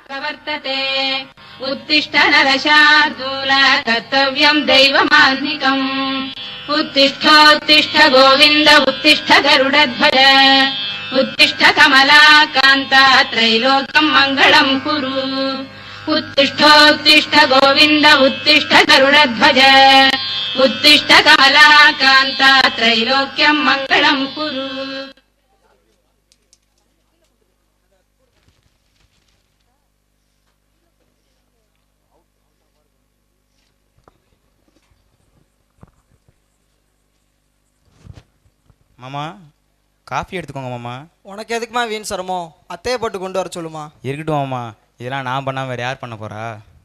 प्रवर्तते उत्तिष्ठ नरशार्दूल कर्तव्यम् दैवमान्निकम् उत्तिष्ठोत्तिष्ठ गोविन्द उत्तिष्ठ गरुडध्वज उत्तिष्ठ कमलाकान्त त्रैलोक्यम् मङ्गलम् कुरु उत्तिष्ठोत्तिष्ठ गोविन्द उत्तिष्ठ गरुडध्वज उत्तिष्ठ कमलाकान्त त्रैलोक्यम् मङ्गलम् कुरु மாமா காஃபி எடுத்துக்கோங்க மாமா உனக்கு எதுக்குமா வீண் சிரமம் அத்தையை போட்டு கொண்டு வர சொல்லுமா இருக்கட்டும் மாமா இதெல்லாம் நான் பண்ணாம வேற யார் பண்ண போறா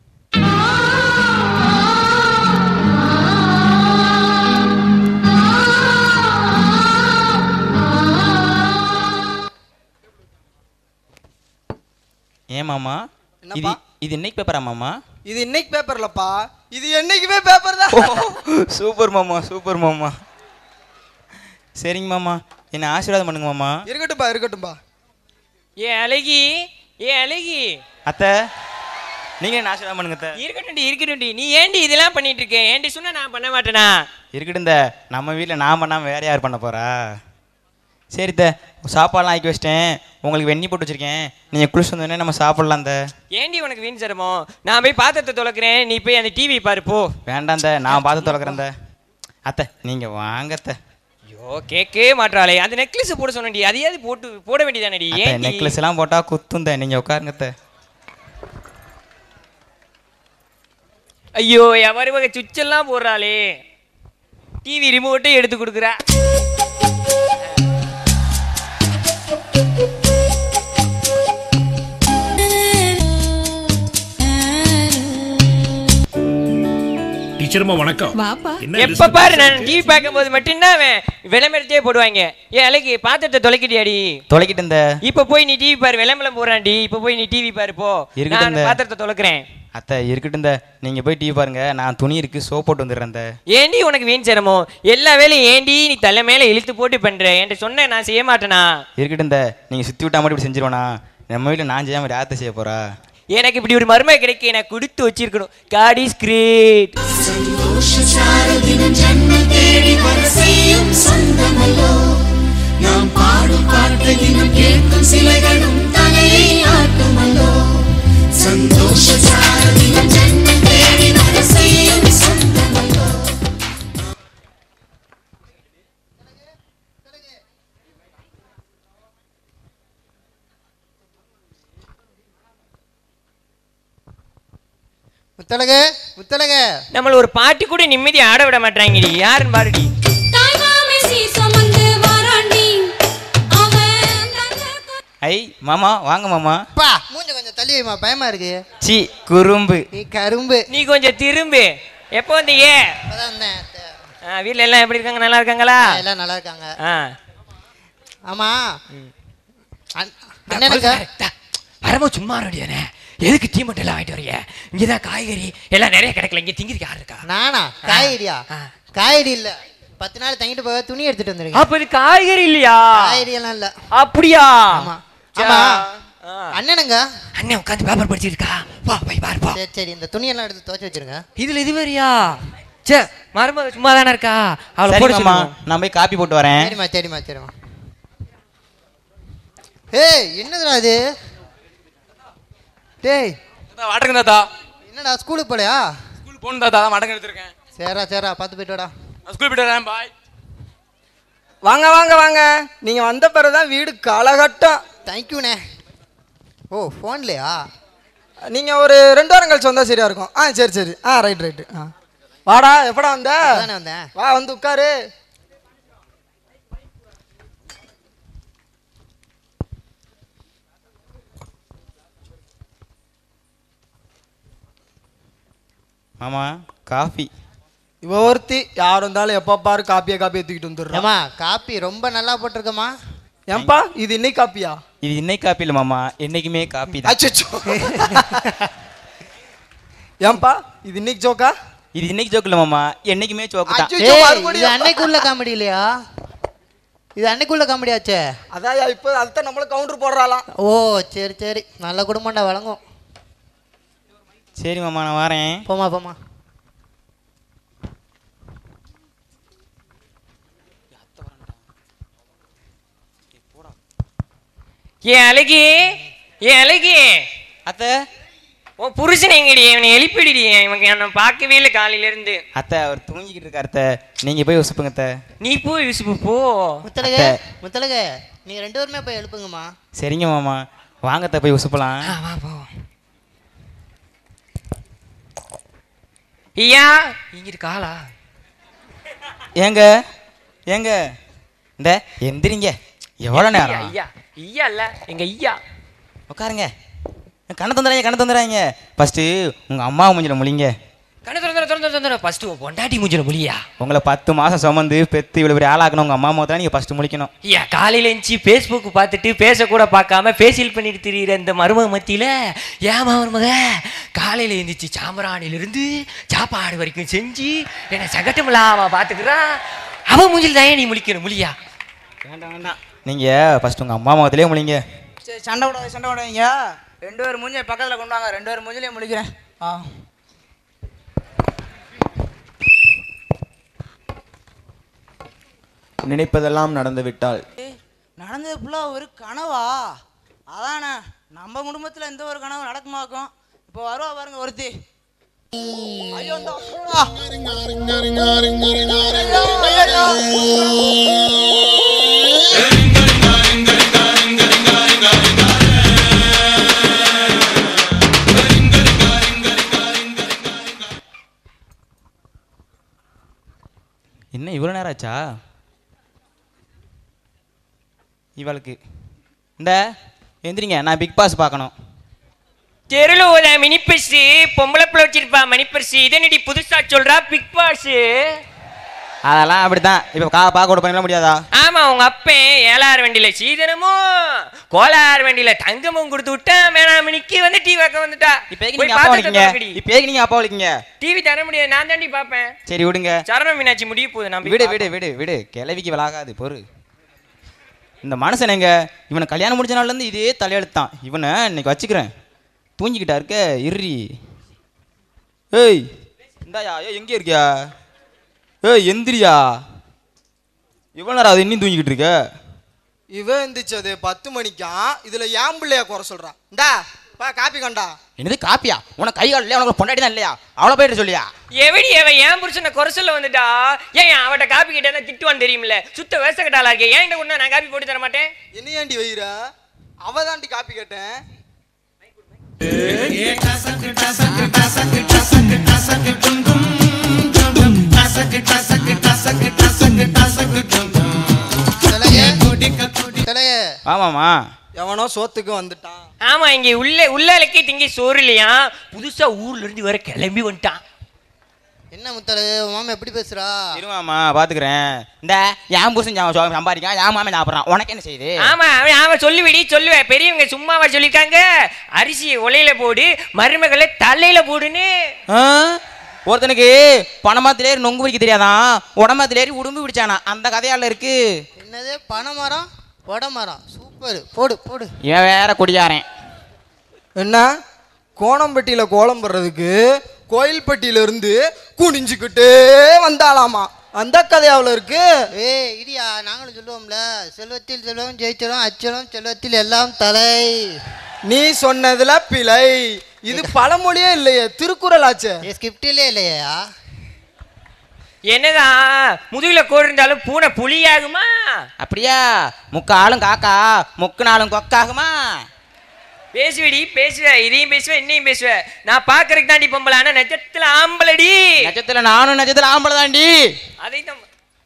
ஏன் மாமா இது என்னப்பா? இது இன்னைக்கு பேப்பரா மாமா இது இன்னைக்கு பேப்பர்லப்பா இது என்னைக்குமே பேப்பர் தான் சூப்பர் மாமா சூப்பர் மாமா சரிங்க மாமா என்ன ஆசீர்வாதம் பண்ணுங்க மாமா இருக்கட்டும்பா இருக்கட்டும்பா ஏ அழகி ஏ அழகி அத்தை நீங்க என்ன ஆசீர்வாதம் பண்ணுங்க அத்தை இருக்கட்டும்டி இருக்கட்டும்டி நீ ஏண்டி இதெல்லாம் பண்ணிட்டு இருக்க ஏண்டி சொன்னா நான் பண்ண மாட்டேனா இருக்கட்டும் இந்த நம்ம வீட்டில் நான் பண்ணாமல் வேற யார் பண்ண போறா சரி த சாப்பாடுலாம் ஆக்கி வச்சிட்டேன் உங்களுக்கு வெண்ணி போட்டு வச்சிருக்கேன் நீங்கள் குளிச்சு வந்தோடனே நம்ம சாப்பிடலாம் த ஏண்டி உனக்கு வீண் சிரமம் நான் போய் பாத்திரத்தை தொலைக்கிறேன் நீ போய் அந்த டிவி பாரு போ வேண்டாம் த நான் பார்த்து தொலைக்கிறேன் த அத்தை நீங்கள் வாங்க அத்தை ஐயோ கேட்கவே மாட்டாளே அந்த நெக்லஸ் போட சொன்னடி அதையாவது போட்டு போட வேண்டியதானடி அத்தை ஏன் நெக்லஸ் எல்லாம் போட்டால் குத்தும் த நீங்கள் உட்காருங்க அத்தை ஐயோ எவரு வகை சுவிட்செல்லாம் போடுறாளே டிவி ரிமோட்டே எடுத்து கொடுக்குறா டீச்சர்மா வணக்கம் வாப்பா என்ன எப்ப result பாரு நான் சொல்லுங்க. டிவி பார்க்கும்போது மட்டும்தான் அவன் விளம்பரத்தையே போடுவாங்க ஏ அழகி பாத்திரத்தை தொலைக்கிட்டியாடி தொலைக்கிட்டு இந்த இப்ப போய் நீ டிவி பாரு விளம்பரம் போறான்டி இப்ப போய் நீ டிவி பாரு போ இருக்கட்டும் நான் இந்த- பாத்திரத்தை தொலைக்கிறேன் அத்தை இருக்கட்டும் இந்த நீங்கள் போய் டிவி பாருங்க நான் துணி இருக்கு சோப் போட்டு வந்துடுறேன் இந்த ஏண்டி உனக்கு வீண் சிரமம் எல்லா வேலையும் ஏண்டி நீ தலை மேல இழுத்து போட்டு பண்ற என்கிட்ட சொன்ன நான் செய்ய மாட்டேனா இருக்கட்டும் இந்த நீங்கள் சுற்றி விட்டா மட்டும் இப்படி செஞ்சிருவேனா நம்ம வீட்டில் நான் செய்யாமல் யார்த்த செய்ய போறா எனக்கு இப்படி ஒரு மருமை கிடைக்க நான் கொடுத்து வச்சிருக்கணும் காட் இஸ் கிரேட் சந்தோஷசாரதினம் ஜன்ம தேடி வர செய்யும் சொந்தமல்லோ நாம் பாடும் பாட்டு தினம் கேட்கும் சிலைகளும் தலையை ஆட்டுமல்லோ சந்தோஷசாரதினம் ஜன்ம தேடி வர செய்யும் சொந்தமல்லோ முத்தழகு முத்தழகு நம்மள ஒரு பாட்டு கூட நிம்மதி ஆட விட மாட்டாங்கடி யாருன்னு பாருடி தாய்மாமே சீர் சுமந்து வாராண்டி அவன் தங்க ஐ மாமா வாங்க மாமா பா மூஞ்ச கொஞ்சம் தள்ளி வைமா பயமா இருக்கு சி குறும்பு நீ கரும்பு நீ கொஞ்சம் திரும்பு எப்போ வந்தீங்க அதான் வந்தேன் அத்தை. ஆ, வீட்ல எல்லாம் எப்படி இருக்காங்க நல்லா இருக்காங்களா ஆ, எல்லாம் நல்லா இருக்காங்க ஆ ஆமா அண்ண- அண்ணனுக்கு வரும்போது சும்மா ரெடியானே எதுக்கு டீ மட்டும் எல்லாம் வாங்கிட்டு வரீங்க இங்கதான் காய்கறி எல்லாம் நிறைய கிடைக்கல இங்க திங்கிறதுக்கு யாரு இருக்கா நானா காய்கறியா ஆ. காய்கறி இல்ல பத்து நாள் தங்கிட்டு போக துணி எடுத்துட்டு வந்திருக்கேன் அப்ப இது காய்கறி இல்லையா காய்கறி எல்லாம் இல்ல அப்படியா ஆமா சா. ஆமா ஆ. அண்ணனுங்க அண்ணன் உட்காந்து பேப்பர் படிச்சிட்டு இருக்கா வா போய் பாரு பா சரி சரி இந்த துணியெல்லாம் எடுத்து துவைச்சு வச்சிருங்க இதுல இது வேறியா சே மருமக சும்மா தானே இருக்கா அவளை சரி போட மாமா சொல்லுங்க நான் போய் காப்பி போட்டு வரேன் சரிம்மா சரிம்மா சரிம்மா ஏய் என்னதுடா இது டேய் வடக்கு தாத்தா என்னடா ஸ்கூலுக்கு போலையா ஸ்கூல் போகணும் தாத்தா மடங்கு எடுத்திருக்கேன் சரிடா சரிடா பார்த்து போயிட்டு வாடா நான் ஸ்கூல் போயிட்டு வரேன் பாய் வாங்க வாங்க வாங்க நீங்க வந்த பிறகுதான் வீடு காலகட்டம் தேங்க்யூண்ணே ஓ ஃபோன்லையா நீங்க ஒரு ரெண்டு வாரம் கழிச்சு வந்தா சரியா இருக்கும் ஆ சரி சரி ஆ ரைட் ரைட்டு ஆ வாடா எப்படா வந்த வந்தேன் வா வந்து உட்காரு மாமா காஃபி இவ ஒருத்தி யார் வந்தாலும் எப்போ பாரு காப்பியை காப்பியை தூக்கிட்டு வந்துடுறா ஏமா காப்பி ரொம்ப நல்லா போட்டிருக்கமா ஏன்பா இது இன்னைக்கு காப்பியா இது இன்னைக்கு காப்பி இல்லை மாமா என்னைக்குமே காப்பி தான் அச்சோ ஏன்பா இது இன்னைக்கு ஜோக்கா இது இன்னைக்கு ஜோக்கு இல்லை மாமா என்னைக்குமே ஜோக்கு தான் அச்சச்சோ, ஏய், இது மறுபடியும். அன்னைக்குள்ள காமெடி இல்லையா இது அன்னைக்குள்ள காமெடி ஆச்சே அதான் இப்போ அதுதான் நம்மள கவுண்டர் போடுறாளாம் ஓ சரி சரி நல்ல குடும்பம்டா வழங்கும் சரி மாமா நான் வரேன் போமா போமா ஏன் அழகி ஏன் அழகி அத்தை உன் புருஷன் எங்கடி இவனை எழுப்பிடிடி இவங்க என்ன பார்க்கவே இல்லை காலையில இருந்து அத்தை அவர் தூங்கிக்கிட்டு இருக்கார் அத்தை நீங்கள் போய் உசுப்புங்க அத்தை நீ போ யூசுப்பு போ முத்தலக அத்தை. முத்தலக நீங்க ரெண்டு பேருமே போய் எழுப்புங்கம்மா சரிங்க மாமா வாங்க அத்தை போய் உசுப்பலாம் ஆ, வா போ ஐயா இங்க இருக்காளா ஏங்க ஏங்க இந்த எந்திரிங்க எவ்வளோ நேரம் ஐயா ஐயா இல்ல எங்க ஐயா உட்காருங்க கண்ணை தந்துடுறாங்க கண்ணை தந்துடுறாங்க ஃபஸ்ட்டு உங்கள் அம்மா மூஞ்சில முழிங்க கண்ணு திறந்து திறந்து திறந்து ஃபர்ஸ்ட் உன் பொண்டாட்டி மூஞ்சில முடியா உங்களை பத்து மாதம் சுமந்து பெத்து இவ்வளோ பெரிய ஆளாக்கணும் உங்கள் அம்மா முகத்தில் நீங்கள் ஃபஸ்ட்டு முழிக்கணும் ஐயா காலையில எழுந்துச்சு ஃபேஸ்புக் பார்த்துட்டு பேசக்கூட பார்க்காம ஃபேஷியல் பண்ணிட்டு திரியிற இந்த மருமக மத்தியில ஏன் மருமக காலையில எழுந்துச்சு சாம்பிராணிலிருந்து சாப்பாடு வரைக்கும் செஞ்சு என்ன சகட்டமில்லாம பார்த்துக்கிறா அவன் மூஞ்சில் தான் நீ முழிக்கணும் முழியா வேண்டாம் வேண்டாம் நீங்கள் ஃபஸ்ட்டு உங்கள் அம்மா முகத்திலே முழிங்க சரி சண்டை விடாது சண்டை விடாதீங்க ரெண்டு பேர் மூஞ்சியை பக்கத்தில் கொண்டு வாங்க ரெண்டு பேர் மூஞ்சிலையும் முடிக்கிறேன் ஆ நினைப்பதெல்லாம் நடந்துவிட்டால் நடந்தது ஃபுல்லாக ஒரு கனவா அதானே நம்ம குடும்பத்தில் எந்த ஒரு கனவு நடக்குமாக்கும் இப்போ வருவா பாருங்க ஒருத்தி ஐயோ இந்த அப்பா. என்ன இவ்வளோ நேரம் ஆச்சா இவளுக்கு இந்த எந்திரிங்க நான் பிக் பாஸ் பார்க்கணும் தெருல ஒரு மினிப்பர்ஸ் பொம்பளை பிள்ளை வச்சிருப்பா மணிப்பர்ஸ் இதனடி புதுசா சொல்றா பிக் பாஸ் அதெல்லாம் அப்படித்தான் இப்போ கா பார்க்க கூட பண்ணல முடியாதா ஆமா உங்க அப்பன் ஏழாறு வண்டியில சீதனமும் கோலாறு வண்டியில தங்கமும் கொடுத்து விட்டா வேணாமணிக்கு வந்து டிவி பார்க்க வந்துட்டா இப்போ நீங்கள் அப்பா வலிக்கீங்க இப்போ நீங்கள் அப்பா வலிக்கீங்க டிவி தர முடியாது நான் தாண்டி பாப்பேன் சரி விடுங்க சரண மீனாட்சி முடிய போகுது நான் போய் விடு பார்க்கணும். விடு விடு விடு கிளவிக்கு விலாகாது பொறு இந்த மனுஷன் எங்க இவனை கல்யாணம் முடிச்ச நாள்லேருந்து இதே தலையெழுத்தான் இவனை இன்னைக்கு வச்சுக்கிறேன் தூங்கிக்கிட்டா இருக்க இர்ரி ஏய் இந்தாயா ஏய் எங்கே இருக்கியா ஏய் எந்திரியா இவ்வளோ நேரம் அது இன்னும் தூங்கிக்கிட்டு இருக்க இவன் எந்திரிச்சது பத்து மணிக்கான் இதுல ஏன் பிள்ளைய குறை சொல்றான் இந்தா பா காப்பி கண்டா என்னது காப்பியா உனக்கு கை கால் இல்லையா உனக்கு பொண்டாட்டி தான் இல்லையா அவ்வளோ போயிட்டு சொல்லியா எவடி அவன் ஏன் புருஷனை குறைச்சல வந்துட்டா ஏன் அவட்ட காப்பி கிட்ட திட்டுவான் தெரியுமில்ல சுத்த வேச கட்டாலா இருக்கே ஏன் இந்த கொண்டு நான் காப்பி போட்டு தர மாட்டேன் என்ன ஏண்டி வைகிற அவ தாண்டி காப்பி கேட்டேன் தலைய ஆமாம்மா எவனோ சோத்துக்கு வந்துட்டான் ஆமா இங்க உள்ள உள்ளாலக்கே திங்கி சோறு இல்லையா புதுசா ஊர்ல இருந்து வர கிளம்பி வந்துட்டான் என்ன முத்தலகு உன் மாமா எப்படி பேசுறா இருமாம்மா பார்த்துக்கிறேன் இந்த என் புருஷன் சா- சம்பாதிக்கான் என் மாமன் சாப்பிட்றான் உனக்கு என்ன செய்யுது ஆமா அவன் ஆமா சொல்லுவிடி சொல்லுவேன் பெரியவங்க சும்மாவா சொல்லிருக்காங்க அரிசியை உலையில போடு மருமகளை தலையில போடுன்னு ஆ? ஒருத்தனுக்கு பணமாத்திலேரி நொங்கு பிடிக்க தெரியாதான் உடம்பாத்திலேரி உடும்பு பிடிச்சானா அந்த கதையால இருக்கு என்னது பனை மரம் கொடை மரம் சூப்பர் போடு போடு இவன் வேற குடியாரன் என்ன கோணம்பட்டியில கோலம் போடுறதுக்கு கோயில்பட்டியில இருந்து குனிஞ்சுக்கிட்டே வந்தாளாமா அந்த கதை அவ்வளோ இருக்கு ஏய் இடியா நாங்களும் சொல்லுவோம்ல செல்வத்தில் செல்வம் ஜெயிச்சிடும் அச்சலம் செல்வத்தில் எல்லாம் தலை நீ சொன்னதுல பிழை இது பழமொழியே இல்லையே திருக்குறள் ஆச்சே ஏ ஸ்கிரிப்டிலே இல்லையா என்னதான் முதுகுல கோடு இருந்தாலும் பூனை புலியாகுமா அப்படியா முக்க ஆளும் காக்கா முக்கு நாளும் கொக்காகுமா பேசுவடி பேசுவ இதையும் பேசுவ என்னையும் பேசுவ நான் பாக்குறதுக்கு தாண்டி பொம்பளை ஆனா நெஜத்துல ஆம்பளடி நட்சத்திரம் நானும் நட்சத்திரம் ஆம்பளை தாண்டி அதைத்தான்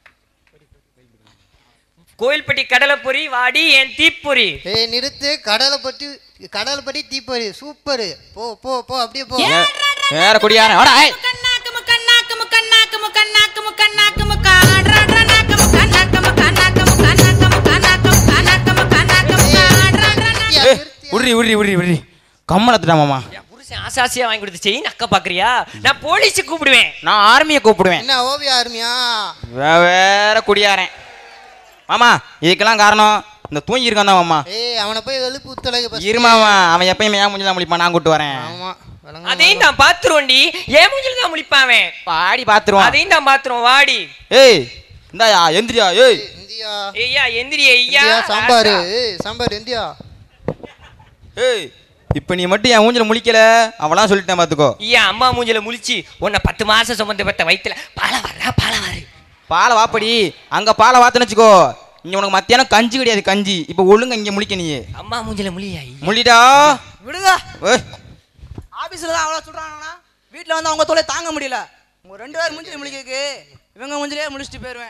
கோயில்பட்டி கடலைப்பொரி வாடி என் தீப்பொரி ஏய் நிறுத்து கடலை பற்றி கடலை பற்றி தீப்பொறி சூப்பர் போ போ போ அப்படியே போ வே- வேற குடியாரன் வாடா ஏய். முக்கண்ணாக்கு முக்கண்ணாக்கு முக்கண்ணாக்கு முக்கண்ணாக்கு முக்கண்ணாக்கு முக்கா ஆட்ராட்ரானாக்கு முக்கண்ணாக்கு முக்கண்ணாக்கு முக்கண்ணாக்கு முக்கண்ணாக்கு முக்கண்ணாக்கு முக்கண்ணாக்கு முக்கா ஆட்ராட்ரானாக்கு ஏய், உர்ரி உர்ரி உர்ரி உர்ரி கம்மனத்துட்டா மாமா என் புருஷன் ஆசாசியா வாங்கி கொடுத்த செயின் அக்கா பாக்குறியா நான் போலீஸு கூப்பிடுவேன் நான் ஆர்மியை கூப்பிடுவேன் என்ன ஓவிய ஆர்மியா வே- வேற குடியாரன் மாமா இதுக்கெல்லாம் காரணம் இந்த தூங்கி இருக்கான் தான் மாமா ஏய் அவனை போய் எழுப்பு உத்தலகு பஸ் இருமாமா அவன் எப்பயுமே ஏன் முடிஞ்சு தான் முடிப்பான் நான் கூட்டு வரேன் ஆமா அதையும் நான் பாத்துருவோண்டி ஏன் மூஞ்சில தான் முழிப்பாவே பாடி பாத்துருவான் அதையும் நான் பாத்துருவோம் வாடி ஏய் இந்தாயா எந்திரியா ஏய் இந்தியா ஐயா எந்திரி ஐயா இந்தியா சாம்பார் ஏய் சாம்பார் இந்தியா ஏய் இப்போ நீ மட்டும் என் ஊஞ்சல முழிக்கல அவளாம் சொல்லிட்டேன் பாத்துக்கோ ஐயா அம்மா மூஞ்சில முழிச்சு உன்னை பத்து மாசம் சுமந்து பெத்த வயித்துல பால வர்றா பால வரு பாலை வாப்படி அங்க பாலை வாத்துன்னு வச்சுக்கோ இங்க உனக்கு மத்தியானம் கஞ்சி கிடையாது கஞ்சி இப்போ ஒழுங்கா இங்க முழிக்க நீ அம்மா மூஞ்சில முழியா ஐயா முழிடா விடுங்க ஏய், ஆபீஸ்ல தான் அவ்வளோ சொல்றாங்கன்னா வீட்டில் வந்து அவங்க தொலை தாங்க முடியல உங்க ரெண்டு பேர் மூஞ்சில முழிக்கிறதுக்கு இவங்க மூஞ்சிலே முடிச்சுட்டு போயிடுவேன்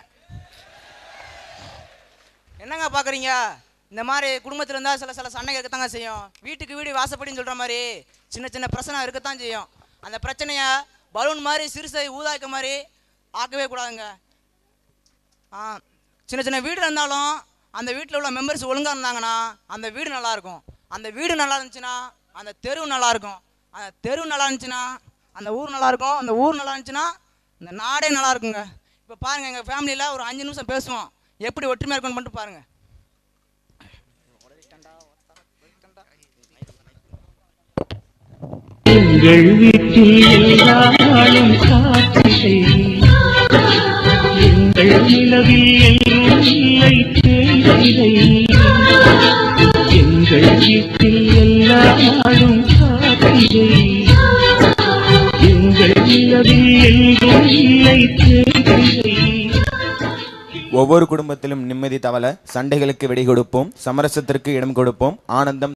என்னங்க பார்க்குறீங்க இந்த மாதிரி குடும்பத்தில் இருந்தால் சில சில சண்டை இருக்கத்தாங்க செய்யும் வீட்டுக்கு வீடு வாசப்படின்னு சொல்கிற மாதிரி சின்ன சின்ன பிரச்சனை இருக்கத்தான் செய்யும் அந்த பிரச்சனையை பலூன் மாதிரி சிறுசை ஊதாக்க மாதிரி ஆக்கவே கூடாதுங்க ஆ சின்ன சின்ன வீடு இருந்தாலும் அந்த வீட்டில் உள்ள மெம்பர்ஸ் ஒழுங்காக இருந்தாங்கன்னா அந்த வீடு நல்லா இருக்கும் அந்த வீடு நல்லா இருந்துச்சுன்னா அந்த தெரு நல்லா இருக்கும் அந்த தெரு நல்லா இருந்துச்சுன்னா அந்த ஊர் நல்லா இருக்கும் அந்த ஊர் நல்லா இருந்துச்சுன்னா இந்த நாடே நல்லா இருக்குங்க இப்போ பாருங்க எங்கள் ஃபேமிலியில் ஒரு அஞ்சு நிமிஷம் பேசுவோம் எப்படி ஒற்றுமையாக இருக்கும்னு மட்டும் பாருங்க எங்கள் வீட்டில் எல்லா நாளும் காத்திரை எங்கள் நிலவில் எல்லோரும் இல்லை தேய்திரை எங்கள் வீட்டில் எல்லா நாளும் காத்திரை எங்கள் நிலவில் எல்லோரும் இல்லை தேய்திரை ஒவ்வொரு குடும்பத்திலும் நிம்மதி தவள சண்டைகளுக்கு வெடி கொடுப்போம் சமரசத்திற்கு இடம் கொடுப்போம் ஆனந்தம்